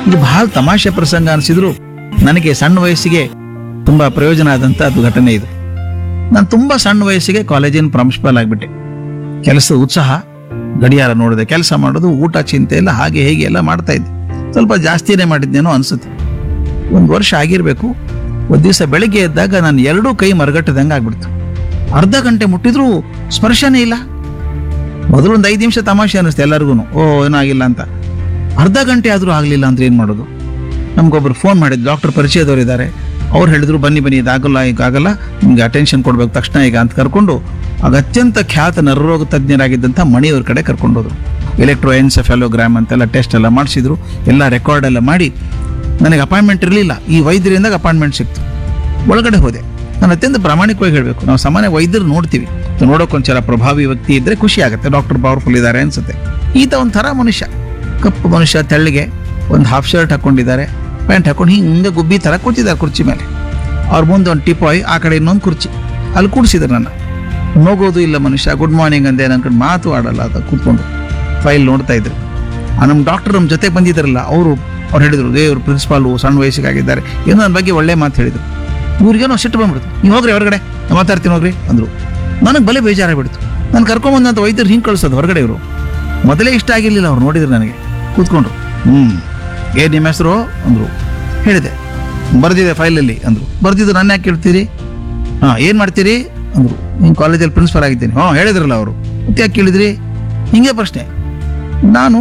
ಇದು ಬಹಳ ತಮಾಷೆ ಪ್ರಸಂಗ ಅನಿಸಿದ್ರು ನನಗೆ ಸಣ್ಣ ವಯಸ್ಸಿಗೆ ತುಂಬಾ ಪ್ರಯೋಜನ ಆದಂತ ಅದು ಘಟನೆ ಇದು ನಾನು ತುಂಬಾ ಸಣ್ಣ ವಯಸ್ಸಿಗೆ ಕಾಲೇಜಿನ ಪ್ರಾಂಶುಪಾಲ್ ಆಗಿಬಿಟ್ಟೆ ಕೆಲಸದ ಉತ್ಸಾಹ ಗಡಿಯಾರ ನೋಡಿದೆ ಕೆಲಸ ಮಾಡೋದು ಊಟ ಚಿಂತೆ ಎಲ್ಲ ಹಾಗೆ ಹೇಗೆ ಎಲ್ಲ ಮಾಡ್ತಾ ಇದ್ದೆ ಸ್ವಲ್ಪ ಜಾಸ್ತಿನೇ ಮಾಡಿದ್ದೇನೋ ಅನ್ಸುತ್ತೆ ಒಂದು ವರ್ಷ ಆಗಿರಬೇಕು ಒಂದು ದಿವಸ ಬೆಳಿಗ್ಗೆ ಎದ್ದಾಗ ನಾನು ಎರಡೂ ಕೈ ಮರಗಟ್ಟದಂಗೆ ಆಗ್ಬಿಡ್ತು ಅರ್ಧ ಗಂಟೆ ಮುಟ್ಟಿದ್ರೂ ಸ್ಪರ್ಶನೇ ಇಲ್ಲ ಮೊದಲು ಒಂದು ಐದು ನಿಮಿಷ ತಮಾಷೆ ಅನ್ನಿಸ್ತು ಎಲ್ಲರಿಗೂ ಓ ಏನಾಗಿಲ್ಲ ಅಂತ ಅರ್ಧ ಗಂಟೆ ಆದರೂ ಆಗಲಿಲ್ಲ ಅಂದ್ರೆ ಏನು ಮಾಡೋದು ನಮ್ಗೊಬ್ರು ಫೋನ್ ಮಾಡಿದ್ದು ಡಾಕ್ಟರ್ ಪರಿಚಯದವರು ಇದ್ದಾರೆ ಅವ್ರು ಹೇಳಿದ್ರು ಬನ್ನಿ ಬನ್ನಿ ಇದಾಗಲ್ಲ ಈಗ ಆಗಲ್ಲ ನಿಮ್ಗೆ ಅಟೆನ್ಷನ್ ಕೊಡ್ಬೇಕು ತಕ್ಷಣ ಈಗ ಅಂತ ಕರ್ಕೊಂಡು ಆಗ ಅತ್ಯಂತ ಖ್ಯಾತ ನರರೋಗ ತಜ್ಞರಾಗಿದ್ದಂಥ ಮಣಿಯವ್ರ ಕಡೆ ಕರ್ಕೊಂಡೋದ್ರು ಎಲೆಕ್ಟ್ರೋ ಎನ್ಸೆಫೆಲೋಗ್ರಾಮ್ ಅಂತೆಲ್ಲ ಟೆಸ್ಟ್ ಎಲ್ಲ ಮಾಡಿಸಿದ್ರು ಎಲ್ಲ ರೆಕಾರ್ಡ್ ಎಲ್ಲ ಮಾಡಿ ನನಗೆ ಅಪಾಯಿಂಟ್ಮೆಂಟ್ ಇರಲಿಲ್ಲ ಈ ವೈದ್ಯರಿಂದ ಅಪಾಯಿಂಟ್ಮೆಂಟ್ ಸಿಕ್ತು ಒಳಗಡೆ ಹೋದೆ ನಾನು ಅತ್ಯಂತ ಪ್ರಾಮಾಣಿಕವಾಗಿ ಹೇಳಬೇಕು ನಾವು ಸಾಮಾನ್ಯ ವೈದ್ಯರು ನೋಡ್ತೀವಿ ನೋಡೋಕೆ ಒಂದ್ಸಲ ಪ್ರಭಾವಿ ವ್ಯಕ್ತಿ ಇದ್ರೆ ಖುಷಿ ಆಗುತ್ತೆ ಡಾಕ್ಟರ್ ಪವರ್ಫುಲ್ ಇದ್ದಾರೆ ಅನ್ಸುತ್ತೆ ಈತ ಒಂಥರ ಮನುಷ್ಯ ಕಪ್ಪು ಮನುಷ್ಯ ತೆಳ್ಳಗೆ ಒಂದು ಹಾಫ್ ಶರ್ಟ್ ಹಾಕೊಂಡಿದ್ದಾರೆ ಪ್ಯಾಂಟ್ ಹಾಕೊಂಡು ಹಿಂಗೆ ಗುಬ್ಬಿ ಥರ ಕೂತಿದ್ದಾರೆ ಕುರ್ಚಿ ಮೇಲೆ ಅವ್ರ ಮುಂದೆ ಒಂದು ಟಿಪಾಯ್ ಆ ಕಡೆ ಇನ್ನೊಂದು ಕುರ್ಚಿ ಅಲ್ಲಿ ಕೂಡಿಸಿದ್ರು ನನ್ನ ನೋಗೋದು ಇಲ್ಲ ಮನುಷ್ಯ ಗುಡ್ ಮಾರ್ನಿಂಗ್ ಅಂದೆ ನನ್ನ ಕಡೆ ಮಾತು ಆಡಲ್ಲ ಅಂತ ಕೂತ್ಕೊಂಡು ಫೈಲ್ ನೋಡ್ತಾ ಇದ್ರು ಆ ನಮ್ಮ ಡಾಕ್ಟರ್ ನಮ್ಮ ಜೊತೆ ಬಂದಿದ್ದಾರಲ್ಲ ಅವರು ಅವ್ರು ಹೇಳಿದ್ರು ದೇವ್ರು ಪ್ರಿನ್ಸಿಪಾಲು ಸಣ್ಣ ವಯಸ್ಸಿಗಾಗಿದ್ದಾರೆ ಏನೋ ನನ್ನ ಬಗ್ಗೆ ಒಳ್ಳೆ ಮಾತು ಹೇಳಿದ್ರು ಇವ್ರಿಗೇನೋ ಸಿಟ್ಟು ಬಂದ್ಬಿಡ್ತು ನೀವು ಹೋಗ್ರಿ ಹೊರಗಡೆ ನಾ ಮಾತಾಡ್ತೀನಿ ಹೋಗ್ರಿ ಅಂದ್ರು ನನಗೆ ಬಲೆ ಬೇಜಾರಾಗ್ಬಿಡ್ತು ನಾನು ಕರ್ಕೊಂಬಂದಂತ ವೈದ್ಯರು ಹಿಂಗೆ ಕಳ್ಸೋದು ಹೊರಗಡೆ ಇವರು ಮೊದಲೇ ಇಷ್ಟ ಆಗಿರ್ಲಿಲ್ಲ ಅವ್ರು ನೋಡಿದ್ರು ನನಗೆ ಕೂತ್ಕೊಂಡ್ರು ಹ್ಞೂ ಏ ನಿಮ್ಮ ಹೆಸರು ಅಂದರು ಹೇಳಿದೆ ಬರ್ದಿದೆ ಫೈಲಲ್ಲಿ ಅಂದರು ಬರ್ದಿದ್ದು ನನ್ನ ಯಾಕೆ ಕೇಳ್ತೀರಿ ಹಾಂ ಏನು ಮಾಡ್ತೀರಿ ಅಂದರು ನಿಮ್ಮ ಕಾಲೇಜಲ್ಲಿ ಪ್ರಿನ್ಸಿಪಲ್ ಆಗಿದ್ದೀನಿ ಹಾಂ ಹೇಳಿದ್ರಲ್ಲ ಅವರು ಮತ್ತೆ ಯಾಕೆ ಕೇಳಿದ್ರಿ ಹಿಂಗೆ ಪ್ರಶ್ನೆ ನಾನು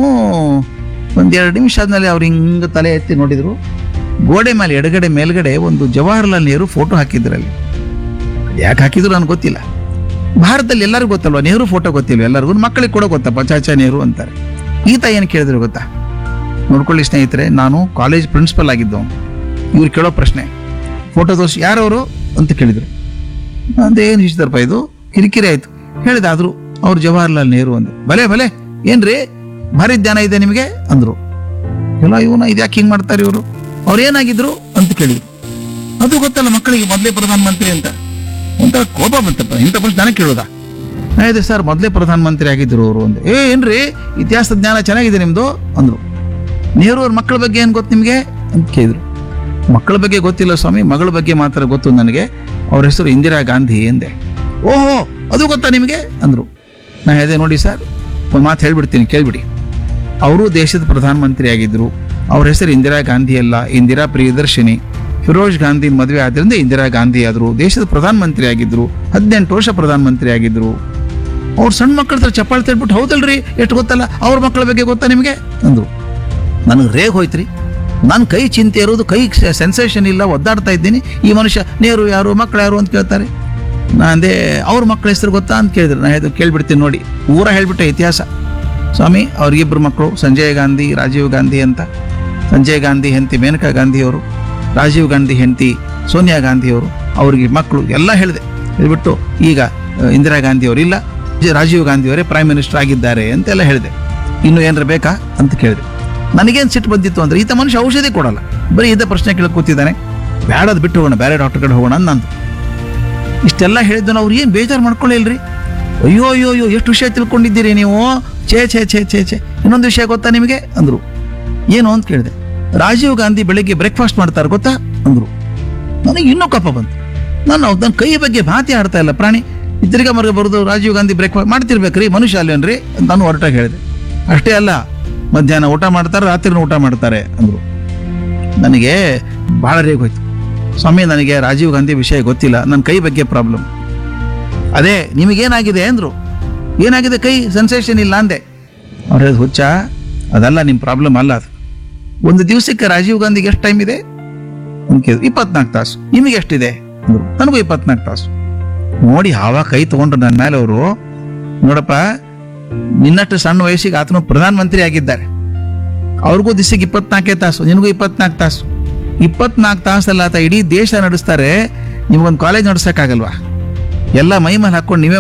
ಒಂದೆರಡು ನಿಮಿಷ ಆದ್ಮೇಲೆ ಅವ್ರು ಹಿಂಗೆ ತಲೆ ಎತ್ತಿ ನೋಡಿದ್ರು ಗೋಡೆ ಮೇಲೆ ಎಡಗಡೆ ಮೇಲ್ಗಡೆ ಒಂದು ಜವಾಹರ್ಲಾಲ್ ನೆಹರು ಫೋಟೋ ಹಾಕಿದ್ರಲ್ಲಿ ಯಾಕೆ ಹಾಕಿದ್ರು ನನಗೆ ಗೊತ್ತಿಲ್ಲ ಭಾರತದಲ್ಲಿ ಎಲ್ಲರಿಗೂ ಗೊತ್ತಲ್ವಾ ನೆಹರು ಫೋಟೋ ಗೊತ್ತಿಲ್ವ ಎಲ್ಲರಿಗೂ ಮಕ್ಕಳಿಗೆ ಕೂಡ ಗೊತ್ತಪ್ಪ ಚಾಚಾ ನೆಹರು ಅಂತಾರೆ ಈತ ಏನು ಕೇಳಿದ್ರು ಗೊತ್ತಾ ನೋಡ್ಕೊಳ್ಳಿ ಸ್ನೇಹಿತರೆ ನಾನು ಕಾಲೇಜ್ ಪ್ರಿನ್ಸಿಪಲ್ ಆಗಿದ್ದವನು ಇವ್ರು ಕೇಳೋ ಪ್ರಶ್ನೆ ಫೋಟೋ ತೋರಿಸಿ ಯಾರವರು ಅಂತ ಕೇಳಿದ್ರು ಅದೇನು ಹಿಚ್ತಾರಪ್ಪ ಇದು ಕಿರಿಕಿರಿ ಆಯ್ತು ಹೇಳಿದಾದ್ರು ಅವ್ರು ಜವಾಹರ್ಲಾಲ್ ನೆಹರು ಅಂದೆ ಭಲೆ ಭಲೆ ಏನ್ರಿ ಭಾರಿ ಜ್ಞಾನ ಇದೆ ನಿಮಗೆ ಅಂದ್ರು ಎಲ್ಲ ಇವನ ಇದ್ಯಾಕೆ ಹಿಂಗ್ ಮಾಡ್ತಾರೆ ಇವರು ಅವ್ರು ಏನಾಗಿದ್ರು ಅಂತ ಕೇಳಿದ್ರು ಅದು ಗೊತ್ತಲ್ಲ ಮಕ್ಕಳಿಗೆ ಮೊದಲೇ ಪ್ರಧಾನಮಂತ್ರಿ ಅಂತ ಒಂಥರ ಕೋಪ ಬಂತಪ್ಪ ಇಂಥ ಪ್ರಶ್ನೆ ನನಗೆ ಕೇಳೋದಾ ಇದೆ ಸರ್ ಮೊದಲೇ ಪ್ರಧಾನಮಂತ್ರಿ ಆಗಿದ್ರು ಅವರು ಅಂದೆ ಏ ಏನ್ರಿ ಇತಿಹಾಸದ ಜ್ಞಾನ ಚೆನ್ನಾಗಿದೆ ನಿಮ್ದು ಅಂದ್ರು ನೆಹರು ಅವ್ರ ಮಕ್ಕಳ ಬಗ್ಗೆ ಏನು ಗೊತ್ತು ನಿಮಗೆ ಅಂತ ಕೇಳಿದ್ರು ಮಕ್ಕಳ ಬಗ್ಗೆ ಗೊತ್ತಿಲ್ಲ ಸ್ವಾಮಿ ಮಗಳ ಬಗ್ಗೆ ಮಾತ್ರ ಗೊತ್ತು ನನಗೆ ಅವ್ರ ಹೆಸರು ಇಂದಿರಾ ಗಾಂಧಿ ಎಂದೆ ಓಹೋ ಅದು ಗೊತ್ತಾ ನಿಮಗೆ ಅಂದ್ರು ನಾ ಹೇಳಿದೆ ನೋಡಿ ಸರ್ ಒಂದು ಮಾತು ಹೇಳ್ಬಿಡ್ತೀನಿ ಕೇಳ್ಬಿಡಿ ಅವರು ದೇಶದ ಪ್ರಧಾನಮಂತ್ರಿ ಆಗಿದ್ರು ಅವ್ರ ಹೆಸರು ಇಂದಿರಾ ಗಾಂಧಿ ಅಲ್ಲ ಇಂದಿರಾ ಪ್ರಿಯದರ್ಶಿನಿ ಫಿರೋಜ್ ಗಾಂಧಿ ಮದುವೆ ಆದ್ರಿಂದ ಇಂದಿರಾ ಗಾಂಧಿ ಆದ್ರು ದೇಶದ ಪ್ರಧಾನಮಂತ್ರಿ ಆಗಿದ್ರು ಹದಿನೆಂಟು ವರ್ಷ ಪ್ರಧಾನಮಂತ್ರಿ ಆಗಿದ್ರು ಅವ್ರ ಸಣ್ಣ ಮಕ್ಕಳ ಹತ್ರ ಚಪ್ಪಾಳೆ ತಳ್ಬಿಟ್ಟು ಹೌದಲ್ರಿ ಎಷ್ಟು ಗೊತ್ತಲ್ಲ ಅವ್ರ ಮಕ್ಕಳ ಬಗ್ಗೆ ಗೊತ್ತಾ ನಿಮಗೆ ಅಂದ್ರು ನನಗೆ ರೇಗ್ ಹೋಯ್ತ್ರಿ ನನ್ನ ಕೈ ಚಿಂತೆ ಇರೋದು ಕೈ ಸೆನ್ಸೇಷನ್ ಇಲ್ಲ ಒದ್ದಾಡ್ತಾ ಇದ್ದೀನಿ ಈ ಮನುಷ್ಯ ನೇರು ಯಾರು ಮಕ್ಕಳು ಯಾರು ಅಂತ ಕೇಳ್ತಾರೆ ನಾ ಅಂದೆ ಅವ್ರ ಮಕ್ಕಳ ಹೆಸರು ಗೊತ್ತಾ ಅಂತ ಕೇಳಿದ್ರು ನಾ ಹೇಳಿದ್ರು ಕೇಳ್ಬಿಡ್ತೀನಿ ನೋಡಿ ಊರ ಹೇಳ್ಬಿಟ್ಟೆ ಇತಿಹಾಸ ಸ್ವಾಮಿ ಅವ್ರಿಗಿಬ್ಬರು ಮಕ್ಕಳು ಸಂಜಯ್ ಗಾಂಧಿ ರಾಜೀವ್ ಗಾಂಧಿ ಅಂತ ಸಂಜಯ್ ಗಾಂಧಿ ಹೆಂಡತಿ ಮೇನಕಾ ಗಾಂಧಿಯವರು ರಾಜೀವ್ ಗಾಂಧಿ ಹೆಂಡತಿ ಸೋನಿಯಾ ಗಾಂಧಿಯವರು ಅವ್ರಿಗೆ ಮಕ್ಕಳು ಎಲ್ಲ ಹೇಳಿದೆ ಹೇಳ್ಬಿಟ್ಟು ಈಗ ಅಹ್, ಇಂದಿರಾ ಗಾಂಧಿ ಅವರು ಇಲ್ಲ ಜ- ರಾಜೀವ್ ಗಾಂಧಿ ಅವರೇ ಪ್ರೈಮ್ ಮಿನಿಸ್ಟರ್ ಆಗಿದ್ದಾರೆ ಅಂತೆಲ್ಲ ಹೇಳಿದೆ ಇನ್ನು ಏನಾರ ಬೇಕಾ ಅಂತ ಕೇಳಿದೆ ನನಗೇನು ಸಿಟ್ಟು ಬಂದಿತ್ತು ಅಂದ್ರೆ ಈತ ಮನುಷ್ಯ ಔಷಧಿ ಕೊಡಲ್ಲ ಬರೀ ಇದೇ ಪ್ರಶ್ನೆ ಕೇಳಕ್ ಕೂತಿದ್ದಾನೆ ಬೇಡದ್ ಬಿಟ್ಟು ಹೋಗೋಣ ಬೇರೆ ಡಾಕ್ಟರ್ ಕಡೆ ಹೋಗೋಣ ಅಂತ ನಂದು ಇಷ್ಟೆಲ್ಲ ಹೇಳಿದ್ದು ಅವ್ರು ಏನು ಬೇಜಾರು ಮಾಡ್ಕೊಳ್ಳಿಲ್ರಿ ಅಯ್ಯೋ ಅಯ್ಯೋ ಅಯ್ಯೋ ಎಷ್ಟು ವಿಷಯ ತಿಳ್ಕೊಂಡಿದ್ದೀರಿ ನೀವು ಛೇ ಛೇ ಛೇ ಛೇ ಛೇ ಇನ್ನೊಂದು ವಿಷಯ ಗೊತ್ತಾ ನಿಮಗೆ ಅಂದ್ರು ಏನು ಅಂತ ಕೇಳಿದೆ ರಾಜೀವ್ ಗಾಂಧಿ ಬೆಳಿಗ್ಗೆ ಬ್ರೇಕ್ಫಾಸ್ಟ್ ಮಾಡ್ತಾರೆ ಗೊತ್ತಾ ಅಂದ್ರು ನನಗೆ ಇನ್ನೂ ಕಪ್ಪ ಬಂತು ನಾನು ನನ್ನ ಕೈ ಬಗ್ಗೆ ಮಾತಿ ಆಡ್ತಾ ಇಲ್ಲ ಪ್ರಾಣಿ ತಿರ್ಗಾ ಮರ್ಗ ಬರೋದು ರಾಜೀವ್ ಗಾಂಧಿ ಬ್ರೇಕ್ಫಾಸ್ಟ್ ಮಾಡ್ತಿರ್ಬೇಕ್ರಿ ಮನುಷ್ಯ ಅಲ್ಲೇನ್ರಿ ಅಂತ ನಾನು ಹೊರಟಾಗಿ ಹೇಳಿದೆ ಅಷ್ಟೇ ಅಲ್ಲ ಮಧ್ಯಾಹ್ನ ಊಟ ಮಾಡ್ತಾರೆ ರಾತ್ರಿನೂ ಊಟ ಮಾಡ್ತಾರೆ ಅಂದ್ರು ನನಗೆ ಭಾಳ ರೇಗ್ ಹೋಯ್ತು ಸ್ವಾಮಿ ನನಗೆ ರಾಜೀವ್ ಗಾಂಧಿ ವಿಷಯ ಗೊತ್ತಿಲ್ಲ ನನ್ನ ಕೈ ಬಗ್ಗೆ ಪ್ರಾಬ್ಲಮ್ ಅದೇ ನಿಮಗೇನಾಗಿದೆ ಅಂದ್ರು ಏನಾಗಿದೆ ಕೈ ಸೆನ್ಸೇಷನ್ ಇಲ್ಲ ಅಂದೆ ಅವ್ರು ಹೇಳಿದ್ ಹುಚ್ಚ ಅದಲ್ಲ ನಿಮ್ಮ ಪ್ರಾಬ್ಲಮ್ ಅಲ್ಲ ಅದು ಒಂದು ದಿವಸಕ್ಕೆ ರಾಜೀವ್ ಗಾಂಧಿಗೆ ಎಷ್ಟು ಟೈಮ್ ಇದೆ ಅಂತ ಕೇಳಿದ್ರು ಇಪ್ಪತ್ನಾಲ್ಕು ತಾಸು ನಿಮಗೆ ಎಷ್ಟಿದೆ ಅಂದ್ರು ನನಗೂ ಇಪ್ಪತ್ನಾಲ್ಕು ತಾಸು ನೋಡಿ ಆವಾಗ ಕೈ ತಗೊಂಡ್ರು ನನ್ನ ಮೇಲೆ ಅವರು ನೋಡಪ್ಪ ನಿನ್ನಷ್ಟು ಸಣ್ಣ ವಯಸ್ಸಿಗೆ ಆತನು ಪ್ರಧಾನಮಂತ್ರಿ ಆಗಿದ್ದಾರೆ ಅವ್ರಿಗೂ ದಿವಸಕ್ಕೆ ಇಪ್ಪತ್ನಾಲ್ಕೇ ತಾಸು ನಿನಗೂ ಇಪ್ಪತ್ನಾಲ್ಕು ತಾಸು ಇಪ್ಪತ್ನಾಲ್ಕು ತಾಸಲ್ಲ ಆತ ಇಡೀ ದೇಶ ನಡೆಸ್ತಾರೆ ನಿಮ್ಗೊಂದು ಕಾಲೇಜ್ ನಡ್ಸಕ್ಕಾಗಲ್ವಾ ಎಲ್ಲ ಮೈ ಮೇಲೆ ಹಾಕೊಂಡು ನೀವೇ